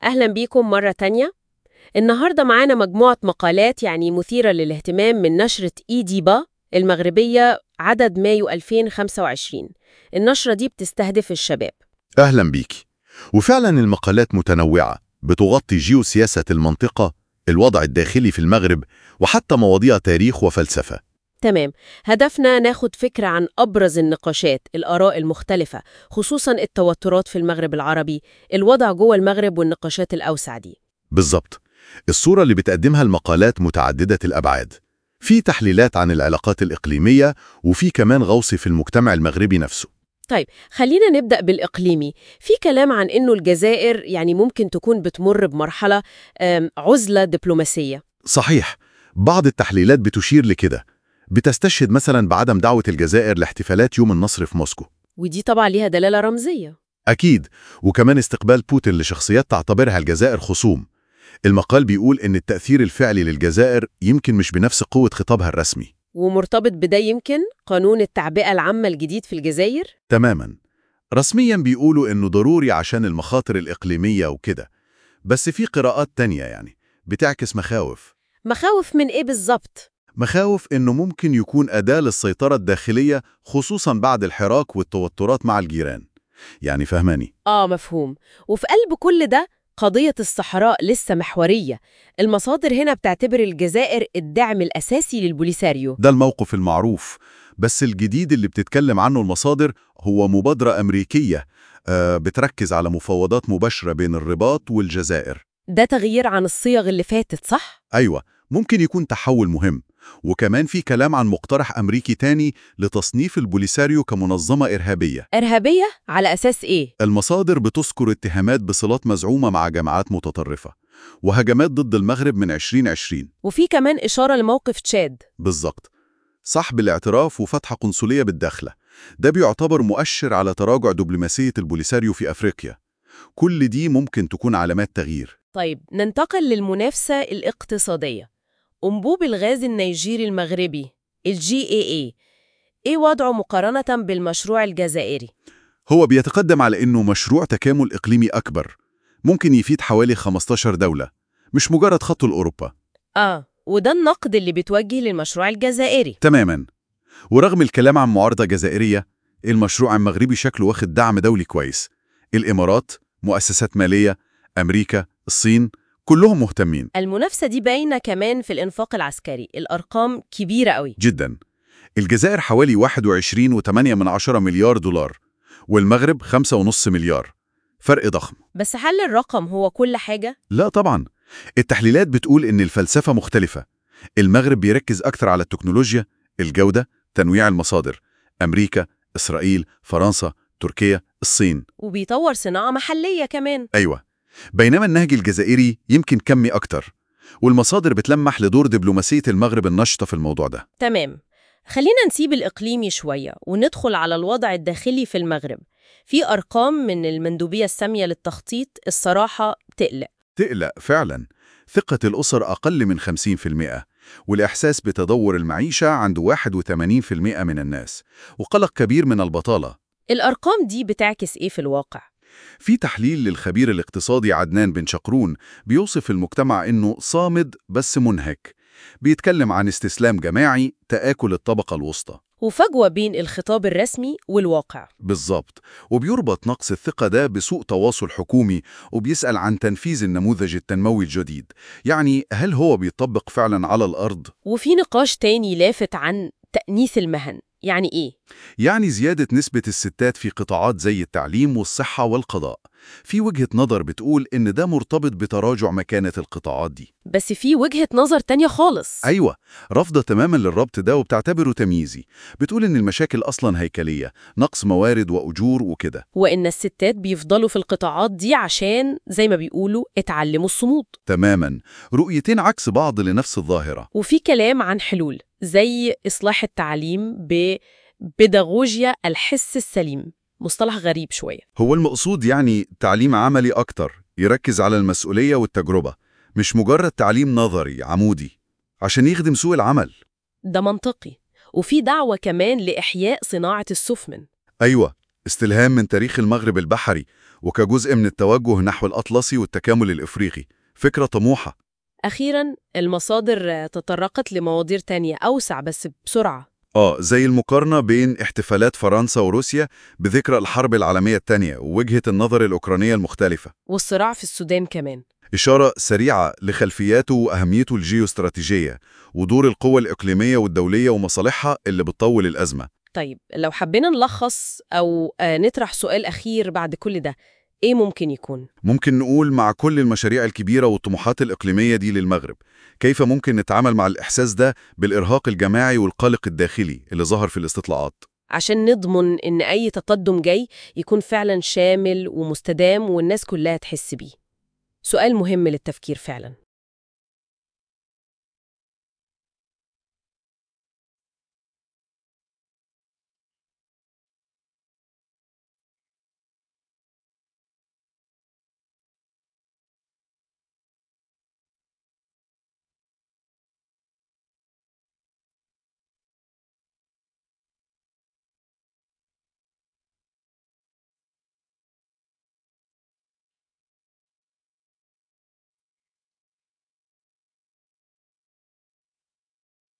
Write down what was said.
أهلا بيكم مرة تانية النهاردة معانا مجموعة مقالات يعني مثيرة للاهتمام من نشرة إيديبا المغربية عدد مايو 2025 النشرة دي بتستهدف الشباب أهلا بيك وفعلا المقالات متنوعة بتغطي جيوسياسة المنطقة الوضع الداخلي في المغرب وحتى مواضيع تاريخ وفلسفة تمام هدفنا ناخد فكرة عن أبرز النقاشات الآراء المختلفة خصوصا التوترات في المغرب العربي الوضع جوه المغرب والنقاشات الأوسع دي بالظبط الصورة اللي بتقدمها المقالات متعددة الأبعاد في تحليلات عن العلاقات الإقليمية وفي كمان غوص في المجتمع المغربي نفسه طيب خلينا نبدأ بالإقليمي في كلام عن إنه الجزائر يعني ممكن تكون بتمر بمرحلة آم، عزلة دبلوماسية صحيح بعض التحليلات بتشير لكده بتستشهد مثلا بعدم دعوة الجزائر لاحتفالات يوم النصر في موسكو ودي طبعا ليها دلالة رمزية أكيد وكمان استقبال بوتين لشخصيات تعتبرها الجزائر خصوم المقال بيقول إن التأثير الفعلي للجزائر يمكن مش بنفس قوة خطابها الرسمي ومرتبط بده يمكن قانون التعبئة العامة الجديد في الجزائر تماما رسميا بيقولوا إنه ضروري عشان المخاطر الإقليمية وكده بس في قراءات تانية يعني بتعكس مخاوف مخاوف من إيه بالظبط؟ مخاوف إنه ممكن يكون أداة للسيطرة الداخلية خصوصا بعد الحراك والتوترات مع الجيران يعني فهماني آه مفهوم وفي قلب كل ده قضية الصحراء لسه محورية المصادر هنا بتعتبر الجزائر الدعم الأساسي للبوليساريو ده الموقف المعروف بس الجديد اللي بتتكلم عنه المصادر هو مبادرة أمريكية آه بتركز على مفاوضات مباشرة بين الرباط والجزائر ده تغيير عن الصيغ اللي فاتت صح؟ أيوة ممكن يكون تحول مهم وكمان في كلام عن مقترح أمريكي تاني لتصنيف البوليساريو كمنظمة إرهابية إرهابية على أساس إيه؟ المصادر بتذكر اتهامات بصلات مزعومة مع جماعات متطرفة وهجمات ضد المغرب من 2020 وفي كمان إشارة لموقف تشاد بالظبط سحب الاعتراف وفتح قنصلية بالداخلة ده بيعتبر مؤشر على تراجع دبلوماسية البوليساريو في أفريقيا كل دي ممكن تكون علامات تغيير طيب ننتقل للمنافسة الاقتصادية أنبوب الغاز النيجيري المغربي الجي اي اي إيه وضعه مقارنة بالمشروع الجزائري؟ هو بيتقدم على إنه مشروع تكامل إقليمي أكبر ممكن يفيد حوالي 15 دولة مش مجرد خط لأوروبا آه وده النقد اللي بيتوجه للمشروع الجزائري تماما ورغم الكلام عن معارضة جزائرية المشروع المغربي شكله واخد دعم دولي كويس الإمارات مؤسسات مالية أمريكا الصين كلهم مهتمين المنافسة دي باينة كمان في الإنفاق العسكري الأرقام كبيرة قوي جدا الجزائر حوالي 21.8 من عشرة مليار دولار والمغرب 5.5 مليار فرق ضخم بس هل الرقم هو كل حاجة؟ لا طبعا التحليلات بتقول إن الفلسفة مختلفة المغرب بيركز أكثر على التكنولوجيا الجودة تنويع المصادر أمريكا إسرائيل فرنسا تركيا الصين وبيطور صناعة محلية كمان أيوة بينما النهج الجزائري يمكن كمي أكتر والمصادر بتلمح لدور دبلوماسية المغرب النشطة في الموضوع ده تمام خلينا نسيب الإقليمي شوية وندخل على الوضع الداخلي في المغرب في أرقام من المندوبية السامية للتخطيط الصراحة تقلق تقلق فعلا ثقة الأسر أقل من 50% والإحساس بتدور المعيشة عند 81% من الناس وقلق كبير من البطالة الأرقام دي بتعكس إيه في الواقع؟ في تحليل للخبير الاقتصادي عدنان بن شقرون بيوصف المجتمع إنه صامد بس منهك بيتكلم عن استسلام جماعي تآكل الطبقة الوسطى وفجوة بين الخطاب الرسمي والواقع بالظبط وبيربط نقص الثقة ده بسوء تواصل حكومي وبيسأل عن تنفيذ النموذج التنموي الجديد يعني هل هو بيطبق فعلا على الأرض؟ وفي نقاش تاني لافت عن تأنيث المهن يعني إيه؟ يعني زيادة نسبة الستات في قطاعات زي التعليم والصحة والقضاء في وجهة نظر بتقول إن ده مرتبط بتراجع مكانة القطاعات دي بس في وجهة نظر تانية خالص أيوة رافضة تماما للربط ده وبتعتبره تمييزي بتقول إن المشاكل أصلا هيكلية نقص موارد وأجور وكده وإن الستات بيفضلوا في القطاعات دي عشان زي ما بيقولوا اتعلموا الصمود تماما رؤيتين عكس بعض لنفس الظاهرة وفي كلام عن حلول زي إصلاح التعليم ببيداغوجيا الحس السليم مصطلح غريب شوية هو المقصود يعني تعليم عملي أكتر يركز على المسؤولية والتجربة مش مجرد تعليم نظري عمودي عشان يخدم سوق العمل ده منطقي وفي دعوة كمان لإحياء صناعة السفن أيوة استلهام من تاريخ المغرب البحري وكجزء من التوجه نحو الأطلسي والتكامل الإفريقي فكرة طموحة أخيراً المصادر تطرقت لمواضيع تانية أوسع بس بسرعة آه زي المقارنة بين احتفالات فرنسا وروسيا بذكرى الحرب العالمية الثانية ووجهة النظر الأوكرانية المختلفة والصراع في السودان كمان إشارة سريعة لخلفياته وأهميته الجيوستراتيجية ودور القوى الإقليمية والدولية ومصالحها اللي بتطول الأزمة طيب لو حبينا نلخص أو آه، نطرح سؤال أخير بعد كل ده إيه ممكن يكون؟ ممكن نقول مع كل المشاريع الكبيرة والطموحات الإقليمية دي للمغرب كيف ممكن نتعامل مع الإحساس ده بالإرهاق الجماعي والقلق الداخلي اللي ظهر في الاستطلاعات عشان نضمن إن أي تقدم جاي يكون فعلا شامل ومستدام والناس كلها تحس بيه سؤال مهم للتفكير فعلا